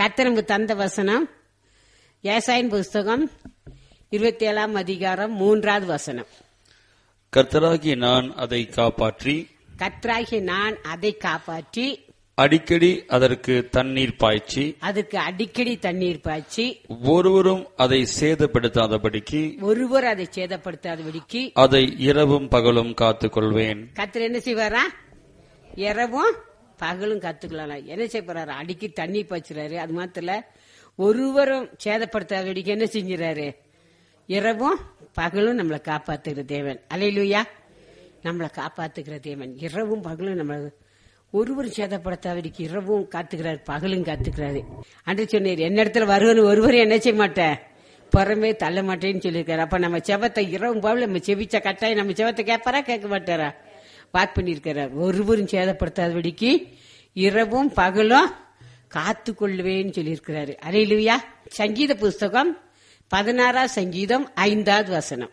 கர்த்தர் நமக்கு தந்த வசனம் ஏசாயின் புஸ்தகம் இருபத்தி ஏழாம் அதிகாரம் மூன்றாவது வசனம் கர்த்தராகிய நான் அதை காப்பாற்றி கர்த்தராகிய நான் அதை காப்பாற்றி அடிக்கடி அதற்கு தண்ணீர் பாய்ச்சி அதுக்கு அடிக்கடி தண்ணீர் பாய்ச்சி ஒருவரும் அதை சேதப்படுத்தாதபடிக்கு ஒருவர் அதை சேதப்படுத்தாதபடிக்கு அதை இரவும் பகலும் காத்துக் கொள்வேன் கர்த்தர் என்ன செய்வாரா இரவும் பகலும் கத்துக்கலாம் என்ன செய்ய போறாரு அடிக்கடி தண்ணி பாய்ச்சுறாரு அது மாத்திர ஒருவரும் சேதப்படுத்தாதபடிக்கு என்ன செஞ்சுறாரு இரவும் பகலும் நம்மளை காப்பாத்துகிற தேவன் அலையிலுயா நம்மளை காப்பாத்துகிற தேவன் இரவும் பகலும் நம்மளை ஒருவரும் சேதப்படுத்தாதபடிக்கு இரவும் காத்துக்கிறாரு பகலும் காத்துக்கிறாரு அன்று சொன்னீர் என்ன இடத்துல வருவன் ஒருவரும் என்ன செய்ய மாட்டேன் புறமே தள்ள மாட்டேன்னு சொல்லியிருக்காரு அப்ப நம்ம செவத்தை இரவும் பகலும் நம்ம செவிச்ச கட்டாயம் நம்ம செவத்தை கேட்பாரா கேட்க மாட்டாரா வாக் பண்ணியிருக்கிறார் ஒருவரும் சேதப்படுத்தாதபடிக்கு இரவும் பகலும் காத்து கொள்வேன்னு சொல்லியிருக்கிறாரு அலையிலுயா சங்கீத புஸ்தகம் பதினாறாம் சங்கீதம் ஐந்தாவது வசனம்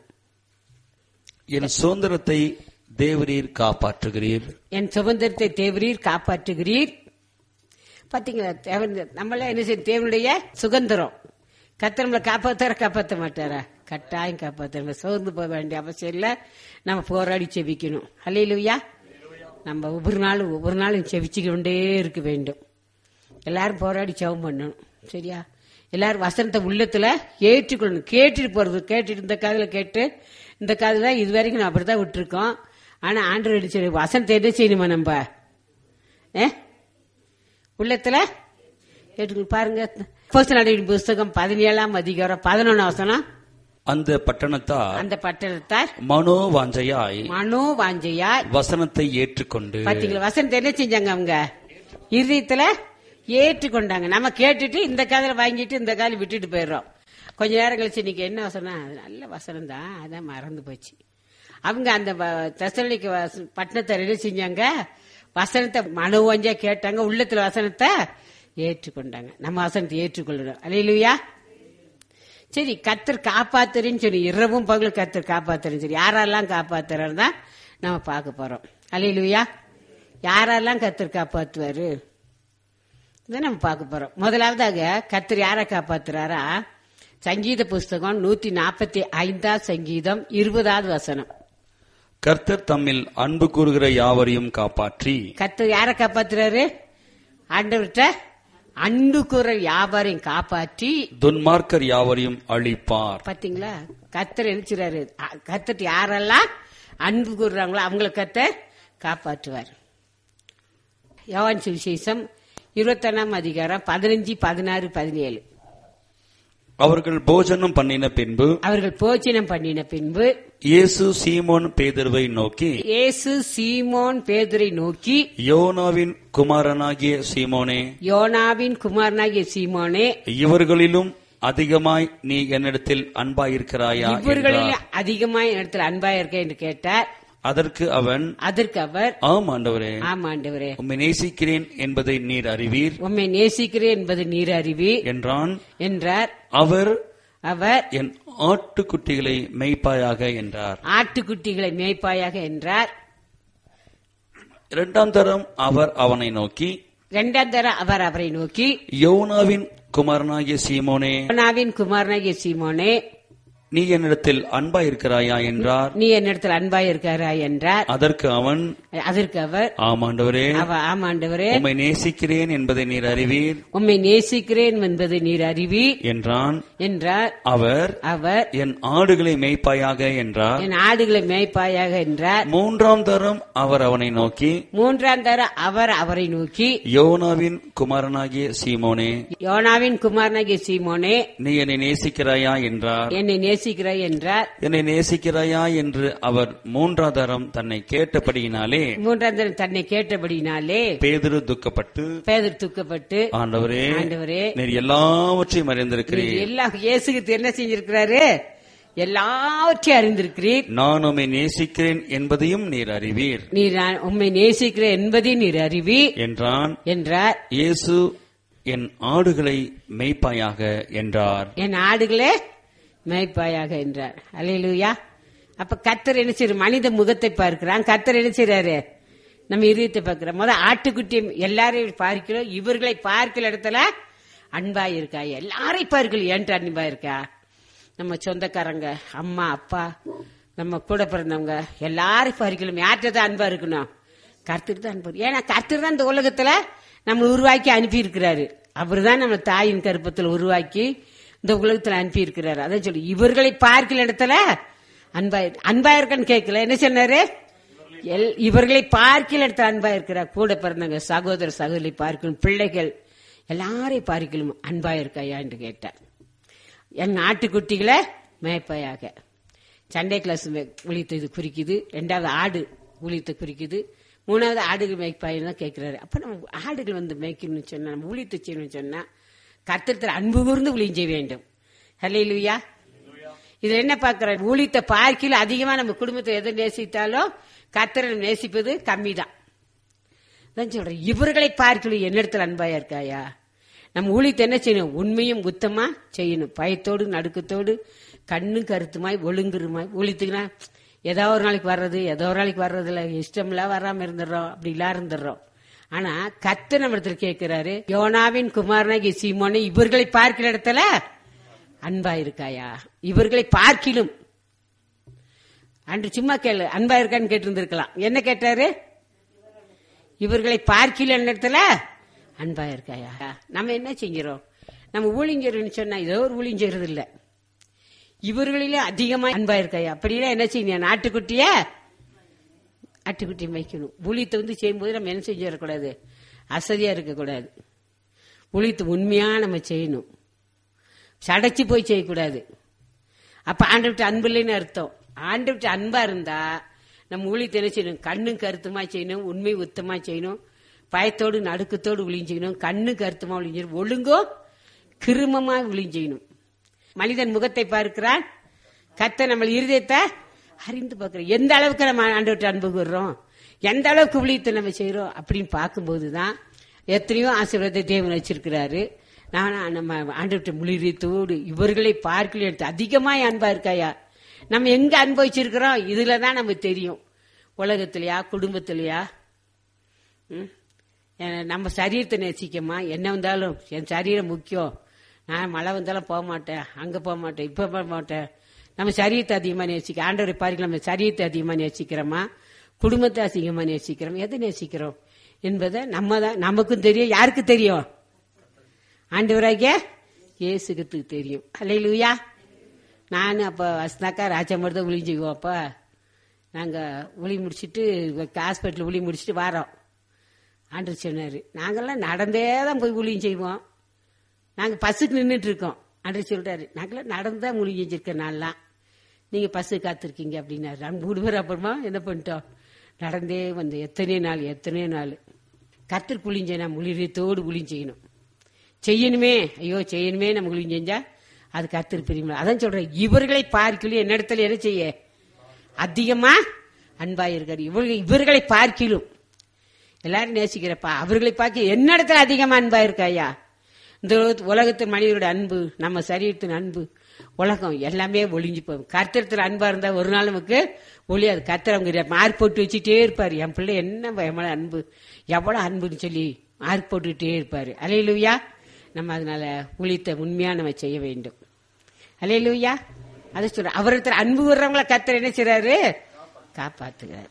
என் சுதந்திரத்தை தேவரீர் காப்பாற்றுகிறீர் என் சுதந்திரத்தை தேவரீர் காப்பாற்றுகிறீர் பாத்தீங்களா தேவன் நம்மள என்ன செய்யும் தேவனுடைய சுதந்திரம் கத்தர் நம்மளை காப்பாத்தார காப்பாற்ற மாட்டாரா கட்டாயம் காப்பாற்ற நம்ம சோர்ந்து போக வேண்டிய அவசியம் இல்ல நம்ம போராடி செவிக்கணும் அல்லையிலுயா நம்ம ஒவ்வொரு நாளும் ஒவ்வொரு நாளும் செவிச்சுக்க கொண்டே இருக்க வேண்டும் எல்லாரும் போராடி ஜெபம் பண்ணணும் சரியா எல்லாரும் வசனத்தை உள்ளத்துல ஏற்றுக்கொள்ளணும் கேட்டுட்டு போறது கேட்டுட்டு இந்த காதுல கேட்டு இந்த காதுல இது வரைக்கும் நான் அப்படித்தான் விட்டுருக்கோம் ஆனா ஆண்டு அடிச்சு வசனத்தை என்ன செய்யணுமா நம்ம ஏ உள்ளத்துல கேட்டு பாருங்க போஸ்ட் நடவடிக்கை புஸ்தகம் பதினேழாம் அதிகாரம் பதினொன்னு வசனம் அந்த பட்டணத்தார் அந்த பட்டணத்தார் மனோ வாஞ்சையாய் மனோ வாஞ்சையா வசனத்தை ஏற்றுக்கொண்டு பாத்தீங்களா வசனத்தை என்ன செஞ்சாங்க அவங்க இருதயத்துல ஏற்றுக்கொண்டாங்க நம்ம கேட்டுட்டு இந்த காதல வாங்கிட்டு இந்த காதல விட்டுட்டு போயிடுறோம் கொஞ்ச நேரம் கழிச்சு இன்னைக்கு என்ன வசனம் அது நல்ல வசனம் தான் அதான் மறந்து போச்சு அவங்க அந்த தசலிக்கு பட்டணத்தை என்ன செஞ்சாங்க வசனத்தை மனுவஞ்சா கேட்டாங்க உள்ளத்துல வசனத்தை ஏற்றுக்கொண்டாங்க நம்ம வசனத்தை ஏற்றுக்கொள்ளணும் அலையிலுயா சரி கத்தர் காப்பாத்துறேன்னு சொல்லி இரவும் பகலும் கத்தர் காப்பாத்துறேன்னு சொல்லி யாரெல்லாம் காப்பாத்துறாரு தான் நம்ம பார்க்க போறோம் அலையிலுயா யாரெல்லாம் கத்தர் காப்பாத்துவாரு இதை நம்ம பார்க்க போறோம் முதலாவதாக கத்தர் யாரை காப்பாத்துறாரா சங்கீத புஸ்தகம் நூத்தி நாற்பத்தி ஐந்தாவது சங்கீதம் இருபதாவது வசனம் கர்த்தர் தம்மில் அன்பு கூறுகிற யாவரையும் காப்பாற்றி கத்தர் யாரை காப்பாத்துறாரு ஆண்டவர்கிட்ட அன்பு கூற வியாபாரம் காப்பாற்றி துன்மார்க்கர் யாவரையும் அழிப்பார் பாத்தீங்களா கத்தர் நினைச்சுறாரு கத்தர் யாரெல்லாம் அன்பு கூறுறாங்களோ அவங்கள கத்தர் காப்பாற்றுவார் யோவான் சுவிசேஷம் இருபத்தொன்னாம் அதிகாரம் பதினஞ்சு பதினாறு பதினேழு அவர்கள் போஜனம் பண்ணின பின்பு அவர்கள் போச்சனம் பண்ணின பின்பு இயேசு சீமோன் பேதர்வை நோக்கி இயேசு சீமோன் பேதுரை நோக்கி யோனாவின் குமாரனாகிய சீமோனே யோனாவின் குமாரனாகிய சீமோனே இவர்களிலும் அதிகமாய் நீ என்னிடத்தில் அன்பாயிருக்கிறாயா என்றார். இவர்களில் அதிகமாய் இடத்துல அன்பா இருக்க என்று கேட்டார் அதற்கு அவன் அதற்கு அவர் ஆம் ஆண்டவரே ஆமாண்டவரே உம்மை நேசிக்கிறேன் என்பதை நீர் அறிவீர் உம்மை நேசிக்கிறேன் என்பது நீர் அறிவி என்றான் என்றார் அவர் அவர் என் ஆட்டுக்குட்டிகளை மெய்ப்பாயாக என்றார் ஆட்டுக்குட்டிகளை மேய்ப்பாயாக என்றார் இரண்டாம் தரம் அவர் அவனை நோக்கி இரண்டாம் தர அவர் அவரை நோக்கி யோனாவின் குமாரனாகிய சீமோனே யோனாவின் குமாரனாகிய சீமோனே நீ என்னிடத்தில் அன்பாயிருக்கிறாயா என்றார் நீ என்னிடத்தில் அன்பாய் இருக்காரா என்றார் அதற்கு அவன் அதற்கு அவர் ஆமாண்டவரே அவ ஆமாண்டவரே உம்மை நேசிக்கிறேன் என்பதை நீர் அறிவீர் உம்மை நேசிக்கிறேன் என்பது நீர் அறிவி என்றான் என்றார் அவர் அவர் என் ஆடுகளை மேய்ப்பாயாக என்றார் என் ஆடுகளை மேய்ப்பாயாக என்றார் மூன்றாம் தரம் அவர் அவனை நோக்கி மூன்றாம் தர அவர் அவரை நோக்கி யோனாவின் குமாரனாகிய சீமோனே யோனாவின் குமாரனாகிய சீமோனே நீ என்னை நேசிக்கிறாயா என்றார் என்னை நேசிக்கிறாய் என்றார் என்னை நேசிக்கிறாயா என்று அவர் மூன்றாம் தரம் தன்னை கேட்டபடியினாலே மூன்றாம் தரம் தன்னை கேட்டபடினாலே பேதுரு துக்கப்பட்டு பேதர் தூக்கப்பட்டு ஆண்டவரே ஆண்டவரே நீர் எல்லாவற்றையும் அறிந்திருக்கிறீர் எல்லாம் இயேசுக்கு என்ன செஞ்சிருக்கிறாரு எல்லாவற்றையும் அறிந்திருக்கிறீர் நான் உம்மை நேசிக்கிறேன் என்பதையும் நீர் அறிவீர் நீர் நான் உம்மை நேசிக்கிறேன் என்பதை நீர் அறிவி என்றான் என்றார் இயேசு என் ஆடுகளை மேய்ப்பாயாக என்றார் என் ஆடுகளே மேய்ப்பாயாக என்றார் அல்லேலூயா அப்ப கத்தர் என்ன செய்யற மனித முகத்தை பார்க்கிறான் கத்தர் என்ன செய்யறாரு நம்ம இதயத்தை பார்க்கிறோம் முத ஆட்டுக்குட்டி எல்லாரையும் பார்க்கிறோம் இவர்களை பார்க்கிற இடத்துல அன்பா இருக்கா எல்லாரையும் பாருங்கள் ஏன்ட்டு அன்பா இருக்கா நம்ம சொந்தக்காரங்க அம்மா அப்பா நம்ம கூட பிறந்தவங்க எல்லாரும் பாருங்களும் யார்கிட்ட தான் அன்பா இருக்கணும் கர்த்தர் தான் அன்பு ஏன்னா கர்த்தர் தான் இந்த உலகத்துல நம்ம உருவாக்கி அனுப்பி இருக்கிறாரு அவர் தான் நம்ம தாயின் கருப்பத்தில் உருவாக்கி இந்த உலகத்துல அனுப்பி இருக்கிறாரு அதான் சொல்லி இவர்களை பார்க்கல இடத்துல அன்பா அன்பா இருக்கன்னு கேட்கல என்ன சொன்னாரு எல்- இவர்களை பார்க்கல இடத்துல அன்பா இருக்கிறார் கூட பிறந்தவங்க சகோதர சகோதரி பார்க்கணும் பிள்ளைகள் எல்லாரையும் பார்க்கலும் அன்பா இருக்காயா என்று கேட்டார் என் நாட்டுக்குட்டிகளை மேய்ப்பையாக சண்டே கிளாஸ் ஊழியத்தை குறிக்குது ரெண்டாவது ஆடு ஊழியத்தை குறிக்குது மூணாவது ஆடுகள் மேய்ப்பாயின்னு தான் கேட்கிறாரு அப்ப நம்ம ஆடுகள் வந்து மேய்க்கணும்னு சொன்னா நம்ம ஊழியத்தை செய்யணும்னு சொன்னா கத்திரத்தில் அன்பு கூர்ந்து ஊழியம் செய்ய வேண்டும் ஹல்லேலூயா இதுல என்ன பார்க்கிறார் ஊழியத்தை பார்க்கல அதிகமா நம்ம குடும்பத்தை எதை நேசித்தாலும் கர்த்தரை நேசிப்பது கம்மி தான் தான் சொல்றேன் இவர்களை பார்க்கல என்னிடத்துல அன்பாயா இருக்காயா நம்ம ஊழியத்தை என்ன செய்யணும் உண்மையும் குத்தமா செய்யணும் பயத்தோடு நடுக்கத்தோடு கண்ணும் கருத்துமாய் ஒழுங்குருமாய் ஊழியத்துக்குனா ஏதோ ஒரு நாளைக்கு வர்றது ஏதோ ஒரு நாளைக்கு வர்றது இல்ல இஷ்டம்லாம் வராம இருந்துடுறோம் அப்படிலாம் இருந்துடுறோம் ஆனா கத்த நம்ம இடத்துல கேட்கிறாரு யோனாவின் குமாரனாகி சீமோனே இவர்களை பார்க்கிற இடத்துல அன்பா இருக்காயா இவர்களை பார்க்கிலும் அன்று சும்மா கேளு அன்பா இருக்கான்னு கேட்டிருந்திருக்கலாம் என்ன கேட்டாரு இவர்களை பார்க்கல இடத்துல அன்பா இருக்காயா நம்ம என்ன செஞ்சிரோம் நம்ம ஊழிஞ்சர்னு சொன்னா ஏதோ ஒரு ஊழிஞ்சறது இல்ல இவர்களிலே அதிகமா அன்பா இருக்காயா அப்படிலாம் என்ன செய்யணும் நாட்டுக்குட்டிய ஆட்டுக்குட்டி வைக்கணும் ஊழியத்தை வந்து செய்யும்போது நம்ம என்ன செஞ்சிடக்கூடாது அசதியா இருக்கக்கூடாது ஊழியத்தை உண்மையா நம்ம செய்யணும் சடைச்சு போய் செய்யக்கூடாது அப்ப ஆண்டவிட்டு அன்பு இல்லைன்னு அர்த்தம் ஆண்டவிட்டு அன்பா இருந்தா நம்ம ஊழியத்தை என்ன செய்யணும் கண்ணும் கருத்துமா செய்யணும் உண்மை உத்தமா செய்யணும் பயத்தோடு நடுக்கத்தோடு ஒளியும் செய்யணும் கண்ணு கருத்துமா ஒளியும் செய்யணும் ஒழுங்கோ கிருமமா ஒளியும் செய்யணும் மனிதன் முகத்தை பார்க்கிறான் கத்த நம்ம இருதயத்தை அறிந்து பார்க்கிறோம் எந்த அளவுக்கு நம்ம ஆண்டவர்கிட்ட அன்பு கூறுறோம் எந்த அளவுக்கு ஊழியத்தை நம்ம செய்யறோம் அப்படின்னு பார்க்கும்போது தான் எத்தனையோ ஆசீர்வாதத்தை தேவன் வச்சிருக்கிறாரு நான் நம்ம ஆண்டவர்கிட்ட முளிரியத்தோடு இவர்களை பார்க்கல எடுத்து அதிகமாக அன்பா இருக்காயா நம்ம எங்க அனுபவிச்சிருக்கிறோம் இதுல தான் நமக்கு தெரியும் உலகத்திலயா குடும்பத்திலயா ம்? ஏன்னா, நம்ம சரீரத்தை நேசிக்கமா என்ன வந்தாலும் என் சரீரம் முக்கியம் நான் மழை வந்தாலும் போக மாட்டேன் அங்க போக மாட்டேன் இப்ப போக மாட்டேன் நம்ம சரீரத்தை அதிகமா நேசிக்க ஆண்டவரை பாருங்க நம்ம சரீரத்தை அதிகமா நேசிக்கிறோமா குடும்பத்தை அதிகமா நேசிக்கிறோம் எதை நேசிக்கிறோம் என்பதை நம்ம தான் நமக்கும் தெரியும் யாருக்கு தெரியும் ஆண்டவராகிய இயேசுக்கு தெரியும் அல்லையிலுயா நான் அப்போ வசனாக்கா ராஜாமர் தான் ஒளி செய்வோம் அப்போ நாங்கள் ஒளி முடிச்சிட்டு ஹாஸ்பிட்டல் ஒளி முடிச்சிட்டு வரோம் ஆண்டு சொன்னார் நாங்கள்லாம் நடந்தே தான் போய் ஊழியம் செய்வோம் நாங்கள் பஸ்ஸுக்கு நின்றுட்டு இருக்கோம் ஆண்டு சொல்றாரு நாங்களாம் நடந்து தான் ஊழியம் செஞ்சிருக்கோம் நான்லாம் நீங்கள் பஸ்ஸு காத்திருக்கீங்க அப்படின்னாரு நாங்கள் மூணு பேர் அப்புறமா என்ன பண்ணிட்டோம் நடந்தே வந்து எத்தனை நாள் எத்தனை நாள் கத்திற்கு ஊழியம் செய்யணும் முளிரியத்தோடு ஊழியம் செய்யணும் செய்யணுமே ஐயோ செய்யணுமே நம்ம ஊழியம் செஞ்சா அது கத்திரி பிரியுமா அதான் சொல்றேன் இவர்களை பார்க்கலும் என்னிடத்துல என்ன செய்ய அதிகமா அன்பா இருக்காரு இவர்கள் இவர்களை பார்க்கிலும் எல்லாரும் நேசிக்கிறப்பா அவர்களை பார்க்க என்னிடத்துல அதிகமா அன்பா இருக்காயா இந்த உலகத்து- உலகத்து மனிதரோட அன்பு நம்ம சரீரத்தின் அன்பு உலகம் எல்லாமே ஒளிஞ்சு போகும் கர்த்தரத்துல அன்பா இருந்தா ஒரு நாள் நமக்கு ஒளியாது கர்த்தர் அவங்க மார்க் போட்டு வச்சுட்டே இருப்பாரு என் பிள்ளை என்ன பயமான அன்பு எவ்வளவு அன்புன்னு சொல்லி மார்க் போட்டுக்கிட்டே இருப்பாரு அலையிலுயா நம்ம அதனால ஊழியத்தை உண்மையா நம்ம செய்ய வேண்டும் அலையிலுயா அதை சொல்ற அவரத்துல அன்பு வர்றவங்கள கர்த்தர் என்ன செய்றாரு காப்பாத்துகிறார்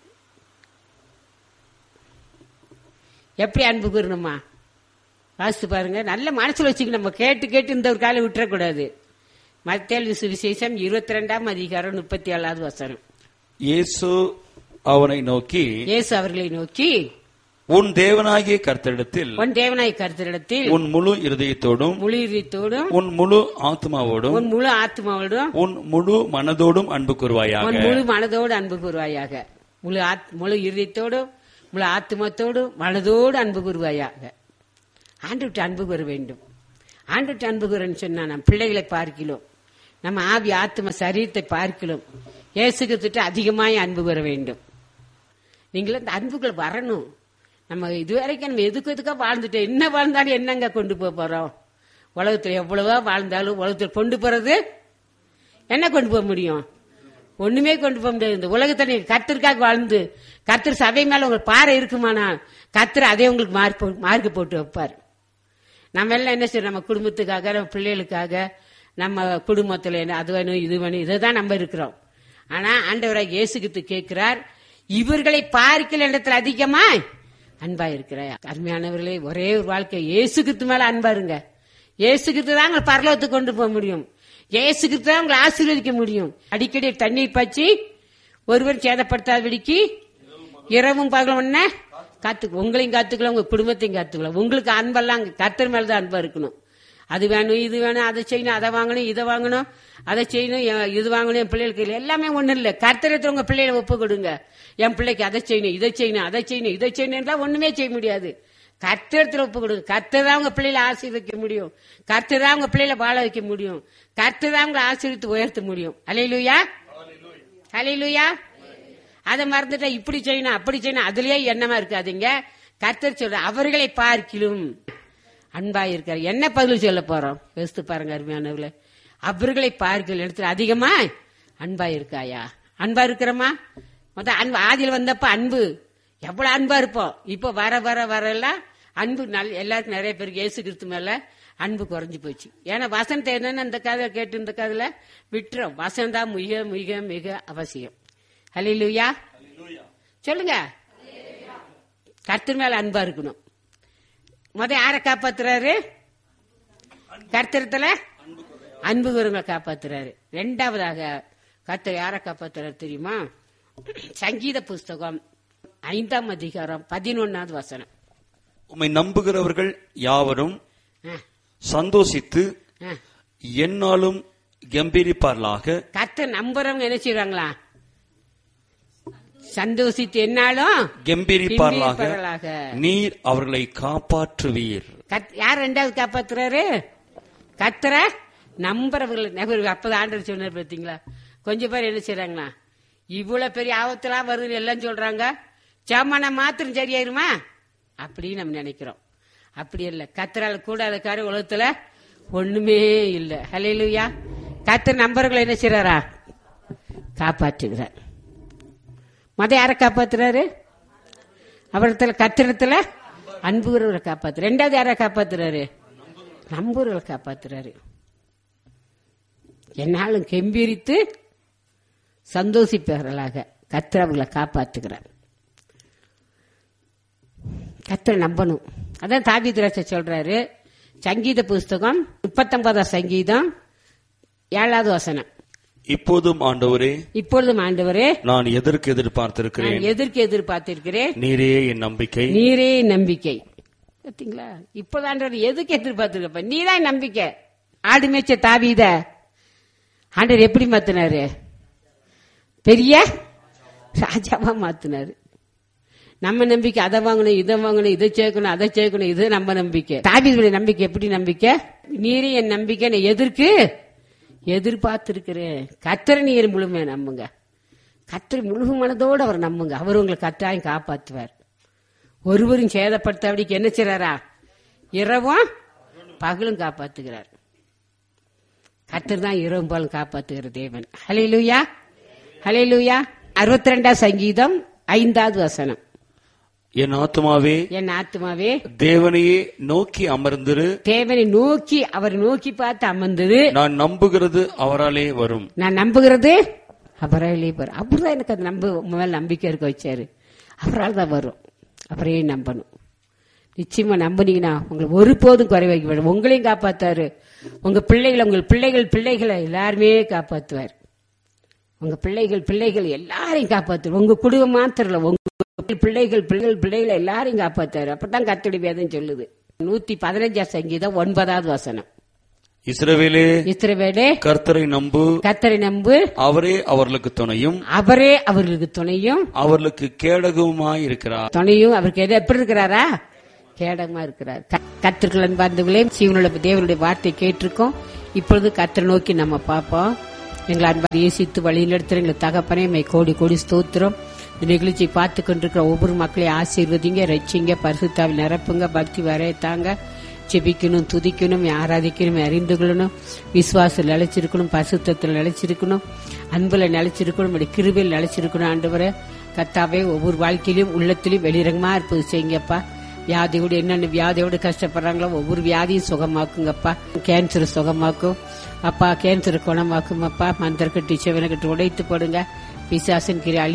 எப்படி அன்பு கூறணுமா வாசித்து பாருங்க நல்ல மனசுல வச்சுக்க நம்ம கேட்டு கேட்டு இந்த ஒரு காலம் விட்டுறக்கூடாது மத்திய சுவிசேஷம் இருபத்தி ரெண்டாம் அதிகாரம் முப்பத்தி ஏழாவது வசனம் இயேசு அவனை நோக்கி இயேசு அவர்களை நோக்கி உன் தேவனாகிய கர்த்தரிடத்தில் உன் தேவனாய் கருத்திடத்தில் உன் முழு இருதயத்தோடும் முழு இதயத்தோடும் உன் முழு ஆத்மாவோடும் உன் முழு ஆத்மாவோடும் உன் முழு மனதோடும் அன்பு கூறுவாயாக உன் முழு மனதோடு அன்பு கூறுவாயாக முழு ஆத்- முழு இருதயத்தோடும் முழு ஆத்மத்தோடும் மனதோடு அன்பு கூறுவாயாக ஆண்டுவிட்டு அன்பு கூற வேண்டும் ஆண்டுவிட்டு அன்பு கூறன்னு சொன்னா நம்ம பிள்ளைகளை பார்க்கிறோம் நம்ம ஆவி ஆத்ம சரீரத்தை பார்க்கிறோம் இயேசுகிட்ட அதிகமாய் அன்பு கூற வேண்டும் நீங்களும் இந்த அன்புகள் வரணும் நம்ம இதுவரைக்கும் நம்ம எதுக்கு எதுக்கா வாழ்ந்துட்டோம் என்ன வாழ்ந்தாலும் என்னங்க கொண்டு போக போறோம் உலகத்துல எவ்வளவோ வாழ்ந்தாலும் உலகத்துல கொண்டு போறது என்ன கொண்டு போக முடியும் ஒண்ணுமே கொண்டு போக முடியாது இந்த உலகத்தை நீங்க கத்திற்காக வாழ்ந்து கத்தர் சபை மேல உங்களுக்கு பாறை இருக்குமானா கத்தர் அதே உங்களுக்கு மார்க் போ- மார்க் போட்டு வைப்பார் நம்ம எல்லாம் என்ன செய்யறோம் நம்ம குடும்பத்துக்காக நம்ம பிள்ளைகளுக்காக நம்ம குடும்பத்துல என்ன அது வேணும் இது வேணும் இதை தான் நம்ம இருக்கிறோம் ஆனா ஆண்டவராக இயேசுகித்து கேட்கிறார் இவர்களை பார்க்கல இடத்துல அதிகமா அன்பா இருக்கிறார் அருமையானவர்களே ஒரே ஒரு வாழ்க்கை இயேசுகித்து மேல அன்பா இருங்க இயேசுகித்து தான் உங்களை பரலோகத்துக்கு கொண்டு போக முடியும் இயேசுகித்து தான் உங்களை ஆசீர்வதிக்க முடியும் அடிக்கடி தண்ணீர் பற்றி ஒருவர் சேதப்படுத்தாதபடிக்கு இரவும் பகலும் என்ன காத்து உங்களையும் காத்துக்கலாம் உங்க குடும்பத்தையும் காத்துக்கலாம் உங்களுக்கு அன்பெல்லாம் அங்க கர்த்தர் மேல தான் அன்பா இருக்கணும் அது வேணும் இது வேணும் அதை செய்யணும் அதை வாங்கணும் இதை வாங்கணும் அதை செய்யணும் எ- இது வாங்கணும் என் பிள்ளைகளுக்கு இல்லை. எல்லாமே ஒண்ணும் இல்ல கர்த்தரத்துல உங்க பிள்ளைகளை ஒப்பு கொடுங்க என் பிள்ளைக்கு அதை செய்யணும் இதை செய்யணும் அதை செய்யணும் இதை செய்யணும் ஒண்ணுமே செய்ய முடியாது கர்த்தரத்துல ஒப்பு கொடுங்க கர்த்தர் தான் உங்க பிள்ளைகளை ஆசீர்வதிக்க முடியும் கர்த்தர் தான் உங்க பிள்ளைகளை வாழ வைக்க முடியும் கர்த்தர் தான் உங்களை ஆசீர்வித்து உயர்த்த முடியும் அலையிலுயா அலையிலுயா அதை மறந்துட்டா இப்படி செய்யணும் அப்படி செய்யணும் அதுலயே எண்ணமா இருக்காதீங்க கர்த்தர் சொல்ற அவர்களை பார்க்கிலும் அன்பா இருக்காரு என்ன பதில் சொல்ல போறோம் யோசித்து பாருங்க அருமையானவர்களே அவர்களை பார்க்கல இடத்துல அதிகமா அன்பா இருக்காயா அன்பா இருக்கிறோமா மொத்தம் அன்பு ஆதியில் வந்தப்ப அன்பு எவ்வளவு அன்பா இருப்போம் இப்போ வர வர வர எல்லாம் அன்பு நல் எல்லாருக்கும் நிறைய பேருக்கு இயேசு கிறிஸ்து மேல அன்பு குறைஞ்சு போச்சு ஏன்னா வசனத்தை என்னன்னு இந்த கதை கேட்டு இந்த கதையில விட்டுறோம் வசனம் தான் மிக மிக மிக அவசியம் ஹalleluya சொல்லுங்க கர்த்தர் மேல அன்பா இருக்கணும் முத யார காப்பாத்துறாரு கர்த்தரத்துல அன்பு கூறுங்களை காப்பாத்துறாரு ரெண்டாவதாக கர்த்தர் யார காப்பாத்துறாரு தெரியுமா சங்கீத புஸ்தகம் ஐந்தாம் அதிகாரம் பதினொன்னாவது வசனம் உம்மை நம்புகிறவர்கள் யாவரும் ஆ, சந்தோஷித்து ஆ. எந்நாளும் கம்பீரிப்பார்களாக கர்த்தர் நம்புறவங்க என்ன செய்வாங்களா சந்தோஷித்து என்னாலும் கம்பீரிப்பார்களாக கம்பீரிப்பார்களாக. நீர் அவர்களை காப்பாற்றுவீர் கத்- யார் ரெண்டாவது காப்பாத்துறாரு கத்தர நம்புறவர்கள் நபர் அப்பதான் ஆண்டவர் சொன்னார் பாத்தீங்களா கொஞ்சம் பேர் என்ன செய்றாங்களா இவ்வளவு பெரிய ஆபத்தெல்லாம் வருதுன்னு எல்லாம் சொல்றாங்க சாமான மாத்திரம் சரியாயிருமா அப்படின்னு நம்ம நினைக்கிறோம் அப்படி இல்ல கத்தரால கூடாத காரியம் உலகத்துல ஒண்ணுமே இல்ல ஹalleluya கத்தர் நம்பர்களை என்ன செய்றாரா காப்பாற்றுகிறார் மத யாரை காப்பாத்துறாரு அவரிடத்துல கத்திரத்துல அன்புகிறவரை காப்பாத்து ரெண்டாவது யாரை காப்பாத்துறாரு நம்புகிறவரை காப்பாத்துறாரு என்னாலும் கெம்பீரித்து சந்தோஷிப்பவர்களாக கத்திர அவர்களை காப்பாத்துகிறார் கத்திர நம்பணும் அதான் தாபி திராட்சை சொல்றாரு சங்கீத புஸ்தகம் முப்பத்தொன்பதாம் சங்கீதம் ஏழாவது வசனம் இப்போதும் ஆண்டவரே இப்பொழுதும் ஆண்டவரே நான் எதற்கு எதிர்பார்த்திருக்கிறேன் நான் எதற்கு எதிர்பார்த்திருக்கிறேன் நீரே என் நம்பிக்கை நீரே நம்பிக்கை பாத்தீங்களா இப்பதாண்டவர் எதுக்கு எதிர்பார்த்திருக்கப்ப நீதான் நம்பிக்கை ஆடு மேய்ச்ச தாவீத ஆண்டவர் எப்படி மாத்தினாரு பெரிய ராஜாவா மாத்தினாரு நம்ம நம்பிக்கை அதை வாங்கணும் இதை வாங்கணும் இதை சேர்க்கணும் அதை சேர்க்கணும் இது நம்ம நம்பிக்கை தாவீதுடைய நம்பிக்கை எப்படி நம்பிக்கை நீரே என் நம்பிக்கை நான் எதற்கு எதிர்பார்த்திருக்கிறேன் கத்திர நீர் முழுமையா நம்புங்க கத்திர முழு மனதோடு அவர் நம்புங்க அவர் உங்களை கட்டாயம் காப்பாத்துவார் ஒருவரும் சேதப்படுத்தாபடிக்கு என்ன செய்றாரா இரவும் பகலும் காப்பாத்துகிறார் கத்தர் தான் இரவும் பகலும் காப்பாத்துகிற தேவன் ஹalleluya ஹalleluya அறுபத்தி ரெண்டாம் சங்கீதம் ஐந்தாவது வசனம் என் ஆத்மாவே என் ஆத்மாவே தேவனையே நோக்கி அமர்ந்திரு தேவனை நோக்கி அவர் நோக்கி பார்த்து அமர்ந்தது நான் நம்புகிறது அவராலே வரும் நான் நம்புகிறது அவராலே வரும் அவர்தான் எனக்கு அது நம்ப மேல நம்பிக்கை இருக்க வச்சாரு அவரால் தான் வரும் அவரையே நம்பணும் நிச்சயமா நம்புனீங்கன்னா உங்களை ஒருபோதும் குறை வைக்க வேண்டாம் உங்களையும் காப்பாத்தாரு உங்க பிள்ளைகளை உங்கள் பிள்ளைகள் பிள்ளைகளை எல்லாருமே காப்பாத்துவார் உங்க பிள்ளைகள் பிள்ளைகள் எல்லாரையும் காப்பாத்துவார் உங்க குடும்பம் மாத்திரம் இல்ல, உங்க பிள்ளைகள் பிள்ளைகள் பிள்ளைகளை எல்லாரையும் காப்பாத்தாரு அப்பதான் கத்தடி வேதம் சொல்லுது நூத்தி பதினஞ்சாம் சங்கீதம் ஒன்பதாவது வசனம் இஸ்ரவேலே இஸ்ரவேலே கர்த்தரை நம்பு கத்தரை நம்பு அவரே அவர்களுக்கு துணையும் அவரே அவர்களுக்கு துணையும் அவர்களுக்கு கேடகவுமாய் இருக்கிறார் துணையும் அவருக்கு எது எப்படி இருக்கிறாரா கேடகமா இருக்கிறார் கத்திற்குள் அன்பார்ந்தவர்களே சீவனுள்ள தேவனுடைய வார்த்தை கேட்டிருக்கோம் இப்பொழுது கத்தரை நோக்கி நம்ம பார்ப்போம் எங்களை அன்பார் இயேசித்து வழிநடத்துற எங்களை தகப்பனே மை கோடி கோடி ஸ்தோத்திரம் இந்த நிகழ்ச்சியை பார்த்து கொண்டிருக்கிற ஒவ்வொரு மக்களையும் ஆசீர்வதிங்க ரட்சிங்க பரிசுத்தாவில் நிரப்புங்க பக்தி வரையத்தாங்க ஜெபிக்கணும் துதிக்கணும் ஆராதிக்கணும் அறிந்து கொள்ளணும் விசுவாசம் நிலைச்சிருக்கணும் பரிசுத்தத்தில் நிலைச்சிருக்கணும் அன்புல நிலைச்சிருக்கணும் இப்படி கிருபையில் நிலைச்சிருக்கணும் ஆண்டவரை கத்தாவே ஒவ்வொரு வாழ்க்கையிலும் உள்ளத்திலும் வெளிரங்கமா இருப்பது செய்யுங்கப்பா வியாதியோடு என்னென்ன வியாதியோடு கஷ்டப்படுறாங்களோ ஒவ்வொரு வியாதியும் சுகமாக்குங்கப்பா கேன்சர் சுகமாக்கும் அப்பா கேன்சர் குணமாக்கும் அப்பா மந்திரக்கட்டி செவனக்கட்டு உடைத்து போடுங்க பிசாசின் கிரி அழி